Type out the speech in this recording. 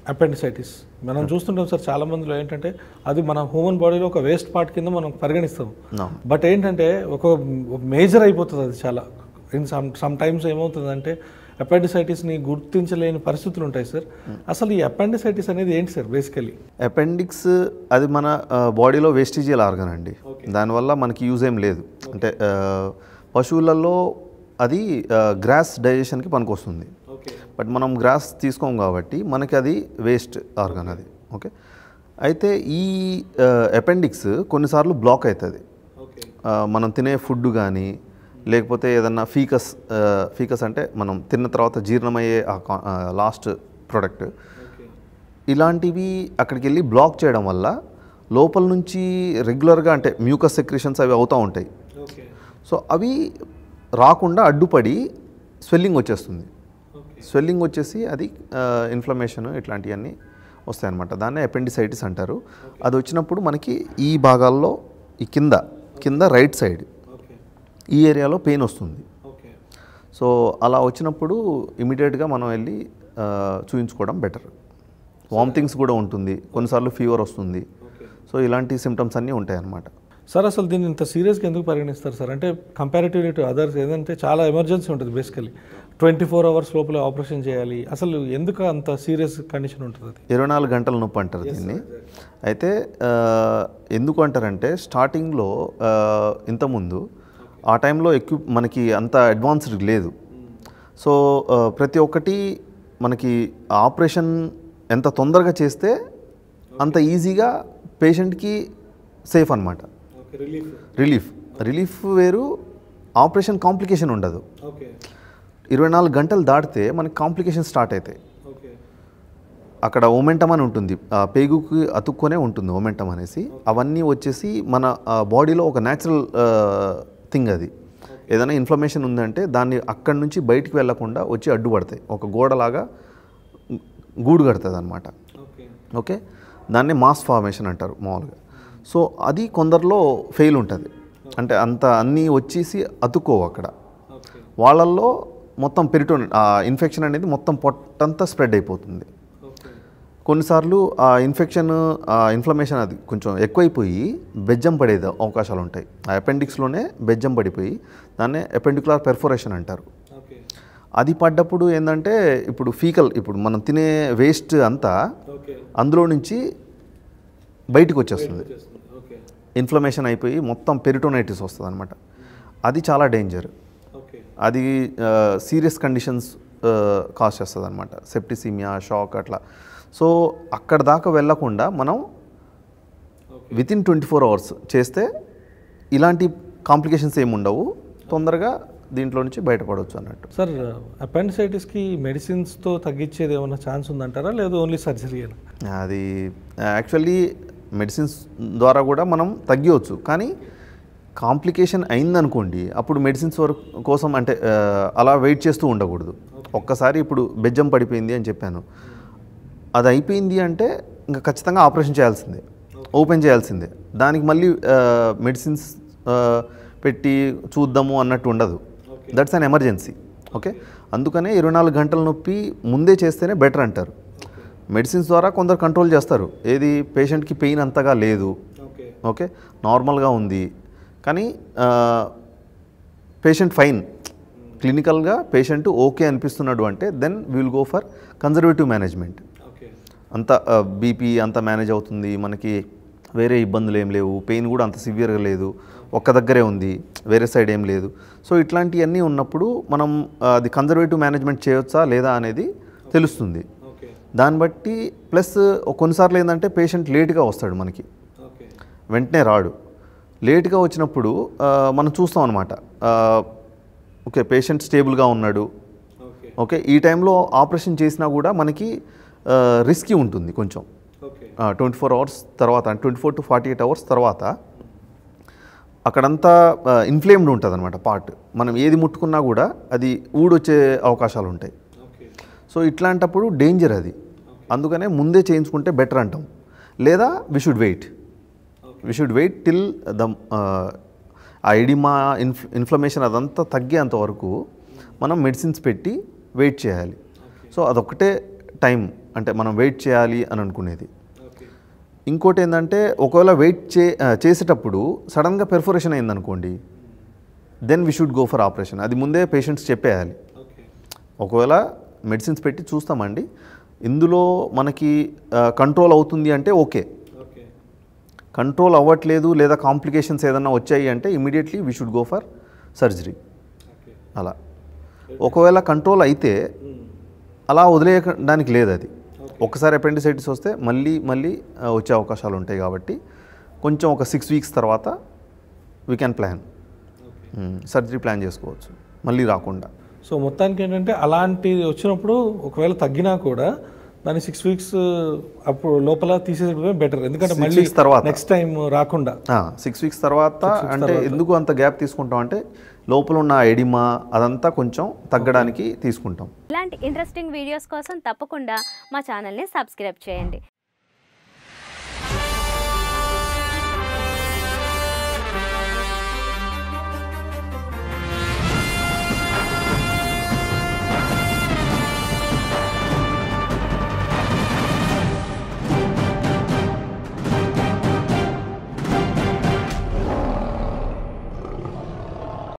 Appendicitis మనం చూస్తుంటాం sir చాలా మందిలో ఏంటంటే అది మన హ్యూమన్ బాడీలో ఒక వేస్ట్ పార్ట్ కింద మనం పరిగణిస్తాం No. బట్ ఏంటంటే ఒక మేజర్ అయిపోతుంది అది చాలా ఇన్ సమ్ సమ్ టైమ్స్ ఏమవుతుందంటే అపెండిసైటిస్ని గుర్తించలేని పరిస్థితులు ఉంటాయి సార్ అసలు ఈ అపెండిసైటిస్ అనేది ఏంటి సార్ బేసికలీ అపెండిక్స్ అది మన బాడీలో వేస్టిజియల్ ఆర్గన్ అండి దానివల్ల మనకి యూజ్ ఏం లేదు అంటే ఆ, పశువులలో అది గ్రాస్ డైజెషన్కి పనికొస్తుంది ఓకే బట్ మనం గ్రాస్ తీసుకోం కాబట్టి మనకి అది వేస్ట్ ఆర్గన్ అది ఓకే అయితే ఈ అపెండిక్స్ కొన్నిసార్లు బ్లాక్ అవుతుంది ఓకే ఆ, మనం తినే ఫుడ్ కానీ లేకపోతే ఏదన్నా ఫీకస్ ఫీకస్ అంటే మనం తిన్న తర్వాత జీర్ణమయ్యే లాస్ట్ ప్రోడక్ట్ ఓకే ఇలాంటివి అక్కడికి వెళ్ళి బ్లాక్ చేయడం వల్ల లోపల నుంచి రెగ్యులర్గా అంటే మ్యూకస్ సెక్రేషన్స్ అవి అవుతూ ఉంటాయి ఓకే సో అవి రాకుండా అడ్డుపడి స్వెల్లింగ్ వచ్చేస్తుంది ఓకే స్వెల్లింగ్ వచ్చేసి అది ఇన్ఫ్లమేషన్ ఇట్లాంటివన్నీ వస్తాయన్నమాట దాన్నే అపెండిసైటిస్ అంటారు అది వచ్చినప్పుడు మనకి ఈ భాగాల్లో ఈ కింద కింద రైట్ సైడ్ ఓకే ఈ ఏరియాలో పెయిన్ వస్తుంది ఓకే సో అలా వచ్చినప్పుడు ఇమీడియట్గా మనం వెళ్ళి ఆ, చూయించుకోవడం బెటర్ వామిటింగ్స్ కూడా ఉంటుంది కొన్నిసార్లు ఫీవర్ వస్తుంది ఓకే సో ఇలాంటి సిమ్టమ్స్ అన్నీ ఉంటాయి అన్నమాట సార్ అసలు దీన్ని ఇంత సీరియస్గా ఎందుకు పరిగణిస్తారు సార్ అంటే కంపారిటివ్లీ టు అదర్స్ ఏదంటే చాలా ఎమర్జెన్సీ ఉంటుంది బేసికలీ ట్వంటీ ఫోర్ అవర్స్ లోపల ఆపరేషన్ చేయాలి అసలు ఎందుకు అంత సీరియస్ కండిషన్ ఉంటుంది అది ఇరవై నాలుగు గంటల నొప్పి అంటారు దీన్ని అయితే ఆ, ఎందుకు అంటారంటే స్టార్టింగ్లో ఆ, ఇంతకుముందు ఆ టైంలో ఎక్కువ మనకి అంత అడ్వాన్స్డ్ లేదు సో ఆ, ప్రతి ఒక్కటి మనకి ఆపరేషన్ ఎంత తొందరగా చేస్తే అంత ఈజీగా పేషెంట్కి సేఫ్ అన్నమాట ఓకే రిలీఫ్ రిలీఫ్ రిలీఫ్ వేరు ఆపరేషన్ కాంప్లికేషన్ ఉండదు ఓకే ఇరవై నాలుగు గంటలు దాటితే మనకి కాంప్లికేషన్ స్టార్ట్ అవుతాయి ఓకే అక్కడ ఓమెంటమ్ అని ఉంటుంది ఆ పేగుకి అతుక్కొనే ఉంటుంది ఓమెంటమ్ అనేసి అవన్నీ వచ్చేసి మన బాడీలో ఒక న్యాచురల్ థింగ్ అది ఏదైనా ఇన్ఫ్లమేషన్ ఉందంటే దాన్ని అక్కడి నుంచి బయటికి వెళ్లకుండా వచ్చి అడ్డుపడతాయి ఒక గోడలాగా గూడు కడుతుంది అనమాట ఓకే ఓకే దాన్ని మాస్ ఫార్మేషన్ అంటారు మామూలుగా సో అది కొందరిలో ఫెయిల్ ఉంటుంది అంటే అంత అన్నీ వచ్చేసి అతుక్కోవు అక్కడ ఓకే వాళ్ళల్లో మొత్తం పెరిటోన్ ఆ ఇన్ఫెక్షన్ అనేది మొత్తం పొట్టంతా స్ప్రెడ్ అయిపోతుంది ఓకే కొన్నిసార్లు ఆ ఇన్ఫెక్షన్ ఆ ఇన్ఫ్లమేషన్ అది కొంచెం ఎక్కువైపోయి బెజ్జం పడేది అవకాశాలు ఉంటాయి ఆ అపెండిక్స్లోనే బెజ్జం పడిపోయి దాన్నే అపెండికులర్ పెర్ఫోరేషన్ అంటారు ఓకే అది పడ్డప్పుడు ఏంటంటే ఇప్పుడు ఫీకల్ ఇప్పుడు మనం తినే వేస్ట్ అంతా ఓకే అందులో నుంచి బయటికి వచ్చేస్తుంది ఓకే ఇన్ఫ్లమేషన్ అయిపోయి మొత్తం పెరిటోనైటిస్ వస్తుంది అనమాట అది చాలా డేంజర్ ఓకే అది సీరియస్ కండిషన్స్ కాజ్ చేస్తుంది అనమాట సెప్టిసిమియా షాక్ అట్లా సో అక్కడ దాకా వెళ్ళకుండా మనం within twenty four hours చేస్తే ఇలాంటి కాంప్లికేషన్స్ ఏమి ఉండవు తొందరగా దీంట్లో నుంచి బయటపడవచ్చు అన్నట్టు సార్ అపెండిసైటిస్కి మెడిసిన్స్తో తగ్గించేది ఏమైనా ఛాన్స్ ఉందంటారా లేదు ఓన్లీ సర్జరీ అది యాక్చువల్లీ మెడిసిన్స్ ద్వారా కూడా మనం తగ్గివచ్చు కానీ కాంప్లికేషన్ అయిందనుకోండి అప్పుడు మెడిసిన్స్ వరకు కోసం అంటే ఆ, అలా వెయిట్ చేస్తూ ఉండకూడదు ఒక్కసారి ఇప్పుడు బెజ్జం పడిపోయింది అని చెప్పాను అది అయిపోయింది అంటే ఇంకా ఖచ్చితంగా ఆపరేషన్ చేయాల్సిందే ఓపెన్ చేయాల్సిందే దానికి మళ్ళీ మెడిసిన్స్ పెట్టి చూద్దాము అన్నట్టు ఉండదు దట్స్ అన్ ఎమర్జెన్సీ ఓకే అందుకనే ఇరవై నాలుగు గంటల నొప్పి ముందే చేస్తేనే బెటర్ అంటారు మెడిసిన్స్ ద్వారా కొందరు కంట్రోల్ చేస్తారు ఏది పేషెంట్కి పెయిన్ అంతగా లేదు ఓకే ఓకే నార్మల్గా ఉంది కానీ పేషెంట్ ఫైన్ క్లినికల్గా పేషెంట్ ఓకే అనిపిస్తున్నాడు అంటే then will go for conservative management okay అంత బీపీ అంత మేనేజ్ అవుతుంది మనకి వేరే ఇబ్బందులు ఏం లేవు పెయిన్ కూడా అంత సివియర్గా లేదు ఒక్క దగ్గరే ఉంది వేరే సైడ్ ఏం లేదు సో ఇట్లాంటివన్నీ ఉన్నప్పుడు మనం ఆ, అది కన్జర్వేటివ్ మేనేజ్మెంట్ చేయొచ్చా లేదా అనేది తెలుస్తుంది ఓకే దాన్ని బట్టి ప్లస్ కొన్నిసార్లు ఏంటంటే పేషెంట్ లేట్గా వస్తాడు మనకి ఓకే వెంటనే రాడు లేట్గా వచ్చినప్పుడు ఆ, మనం చూస్తాం అనమాట ఓకే పేషెంట్ స్టేబుల్గా ఉన్నాడు ఓకే ఓకే ఈ టైంలో ఆపరేషన్ చేసినా కూడా మనకి రిస్కీ ఉంటుంది కొంచెం ఓకే ట్వంటీ ఫోర్ అవర్స్ తర్వాత twenty four to forty eight hours తర్వాత అక్కడంతా ఇన్ఫ్లేమ్డ్ ఉంటుంది అనమాట పార్ట్ మనం ఏది ముట్టుకున్నా కూడా అది ఊడొచ్చే అవకాశాలు ఉంటాయి ఓకే సో ఇట్లాంటప్పుడు డేంజర్ అది అందుకనే ముందే చేయించుకుంటే బెటర్ అంటాం లేదా we should wait we should wait till the ah oedema ఇన్ఫ్ ఇన్ఫ్లమేషన్ అదంతా తగ్గేంత వరకు మనం మెడిసిన్స్ పెట్టి వెయిట్ చేయాలి సో అదొక్కటే టైం అంటే మనం వెయిట్ చేయాలి అని అనుకునేది ఇంకోటి ఏంటంటే ఒకవేళ వెయిట్ చే ఆ, చేసేటప్పుడు సడన్గా పెర్ఫోరేషన్ అయిందనుకోండి then we should go for operation అది ముందే పేషెంట్స్ చెప్పేయాలి ఒకవేళ మెడిసిన్స్ పెట్టి చూస్తామండి ఇందులో మనకి కంట్రోల్ అవుతుంది అంటే ఓకే కంట్రోల్ అవ్వట్లేదు లేదా కాంప్లికేషన్స్ ఏదైనా వచ్చాయి అంటే immediately we should go for surgery అలా ఒకవేళ కంట్రోల్ అయితే అలా వదిలేయడానికి లేదు అది ఒకసారి అపెండిసైటిస్ వస్తే మళ్ళీ మళ్ళీ ఆ, వచ్చే అవకాశాలు ఉంటాయి కాబట్టి కొంచెం ఒక సిక్స్ వీక్స్ తర్వాత we can plan surgery plan చేసుకోవచ్చు మళ్ళీ రాకుండా సో మొత్తానికి ఏంటంటే అలాంటిది వచ్చినప్పుడు ఒకవేళ తగ్గినా కూడా దాన్ని సిక్స్ వీక్స్ అప్పుడు లోపల తీసేయడమే బెటర్ ఎందుకంటే Six మళ్ళీ weeks తర్వాత. నెక్స్ట్ టైం రాకుండా సిక్స్ వీక్స్ తర్వాత అంటే ఎందుకు అంత గ్యాప్ తీసుకుంటాం అంటే లోపల ఉన్న ఎడిమా అదంతా కొంచెం తగ్గడానికి తీసుకుంటాం ఇలాంటి ఇంట్రెస్టింగ్ వీడియోస్ కోసం తప్పకుండా మా ఛానల్ని సబ్స్క్రైబ్ చేయండి